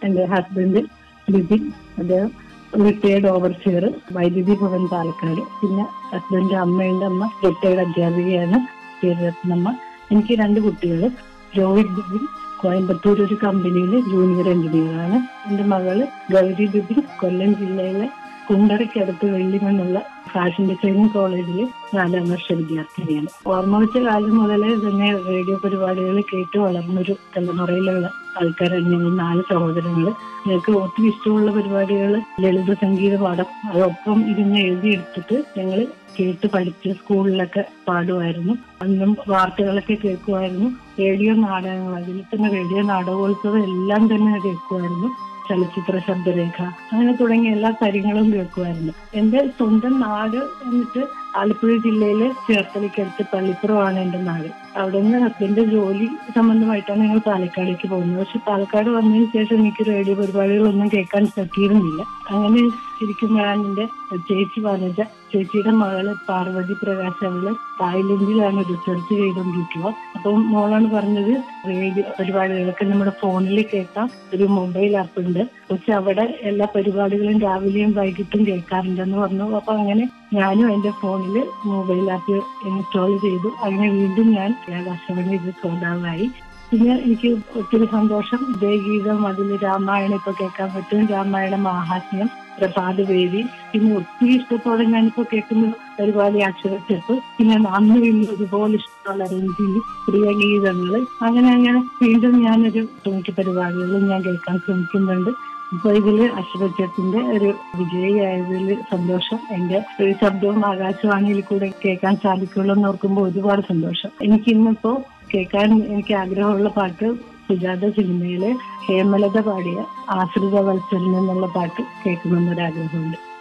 എന്റെ ഹസ്ബൻഡ് ബിബിൻ അദ്ദേഹം retired overseer വൈദ്യുതി ഭവൻ പാലക്കാട് പിന്നെ ഹസ്ബൻഡ് അമ്മയുടെ അമ്മ റിട്ടയർഡ് അധ്യാപികയാണ് പേര് രത്നമ്മ എനിക്ക് രണ്ട് കുട്ടികൾ രോഹിത് ബിബിൻ കോയമ്പത്തൂർ ഒരു കമ്പനിയിൽ ജൂനിയർ എഞ്ചിനീയറാണ് എന്റെ മകള് ഗൗരി ബിബിൻ കൊല്ലം ജില്ലയിലെ കുണ്ടറയ്ക്കടുത്ത് വെള്ളിമണ്ണുള്ള ഫാഷൻ ഡിസൈനിങ് കോളേജിൽ നാലാം വർഷ വിദ്യാർത്ഥിനിയാണ് ഓർമ്മ വെച്ച കാലം മുതലേ തന്നെ റേഡിയോ പരിപാടികൾ കേട്ട് വളർന്നൊരു തലമുറയിലുള്ള ആൾക്കാരാണ് ഞങ്ങൾ നാല് സഹോദരങ്ങള് ഞങ്ങൾക്ക് ഒത്തിരി ഇഷ്ടമുള്ള പരിപാടികൾ ലളിത സംഗീത പാഠം അതൊപ്പം ഇരുന്ന് എഴുതിയെടുത്തിട്ട് ഞങ്ങൾ കേട്ട് പഠിച്ച് സ്കൂളിലൊക്കെ പാടുമായിരുന്നു അന്നും വാർത്തകളൊക്കെ കേൾക്കുമായിരുന്നു റേഡിയോ നാടകങ്ങൾ അതിൽ തന്നെ റേഡിയോ നാടകോത്സവം എല്ലാം തന്നെ കേൾക്കുമായിരുന്നു ചലച്ചിത്ര ശബ്ദരേഖ അങ്ങനെ തുടങ്ങിയ എല്ലാ കാര്യങ്ങളും കേൾക്കുമായിരുന്നു എന്റെ സ്വന്തം നാട് എന്നിട്ട് ആലപ്പുഴ ജില്ലയിലെ ചേർത്തലയ്ക്കടുത്ത് പള്ളിപ്പുറമാണ് എന്റെ നാട് അവിടെ നിന്ന് ഹസ്ബൻഡ് ജോലി സംബന്ധമായിട്ടാണ് ഞങ്ങൾ പാലക്കാടേക്ക് പോകുന്നത് പക്ഷെ പാലക്കാട് വന്നതിന് ശേഷം എനിക്ക് റേഡിയോ പരിപാടികളൊന്നും കേൾക്കാൻ പറ്റിയിരുന്നില്ല അങ്ങനെ ശരിക്കും ഞാൻ എന്റെ ചേച്ചി വനജ ചേച്ചിയുടെ മകള് പാർവതി പ്രകാശ് അവള് തായ്ലൻഡിലാണ് റിസർച്ച് ചെയ്തുകൊണ്ടിരിക്കുക അപ്പം മോളാണ് പറഞ്ഞത് റേഡിയോ പരിപാടികളൊക്കെ നമ്മുടെ ഫോണിൽ കേൾക്കാം ഒരു മൊബൈൽ ആപ്പ് ഉണ്ട് പക്ഷെ അവിടെ എല്ലാ പരിപാടികളും രാവിലെയും വൈകിട്ടും കേൾക്കാറുണ്ടെന്ന് പറഞ്ഞു അപ്പൊ അങ്ങനെ ഞാനും എന്റെ ഫോണിൽ മൊബൈൽ ആപ്പ് ഇൻസ്റ്റാൾ ചെയ്തു അങ്ങനെ വീണ്ടും ഞാൻ ആകാശവാണി ഇത് ശ്രോതാവായി പിന്നെ എനിക്ക് ഒത്തിരി സന്തോഷം ഉദയഗീതം അതിൽ രാമായണം ഇപ്പൊ കേൾക്കാൻ പറ്റും രാമായണ മാഹാത്മ്യം പ്രഭാത വേദി പിന്നെ ഒത്തിരി ഇഷ്ടത്തോടെ ഞാനിപ്പോ കേൾക്കുന്ന പരിപാടി അക്ഷരച്ചെപ്പ് പിന്നെ അന്ന് ഇന്ന് ഒരുപോലെ ഇഷ്ടമുള്ള രഞ്ജിനി പ്രിയ ഗീതങ്ങള് അങ്ങനെ അങ്ങനെ വീണ്ടും ഞാനൊരു തൊണ്ണൂറ്റി പരിപാടികളും ഞാൻ കേൾക്കാൻ ശ്രമിക്കുന്നുണ്ട് ഇപ്പൊ ഇതില് അക്ഷരച്ചത്തിന്റെ ഒരു വിജയിയായതിൽ സന്തോഷം എന്റെ ഒരു ശബ്ദവും ആകാശവാണിയിൽ കൂടെ കേൾക്കാൻ സാധിക്കുള്ളൂ എന്ന് ഓർക്കുമ്പോൾ ഒരുപാട് സന്തോഷം എനിക്ക് ഇന്നിപ്പോ കേൾക്കാൻ എനിക്ക് ആഗ്രഹമുള്ള പാട്ട് സുജാത സിനിമയിലെ ഹേമലത പാടിയ ആശ്രിത വത്സരൻ എന്നുള്ള പാട്ട് കേൾക്കണമെന്നൊരാഗ്രഹമുണ്ട്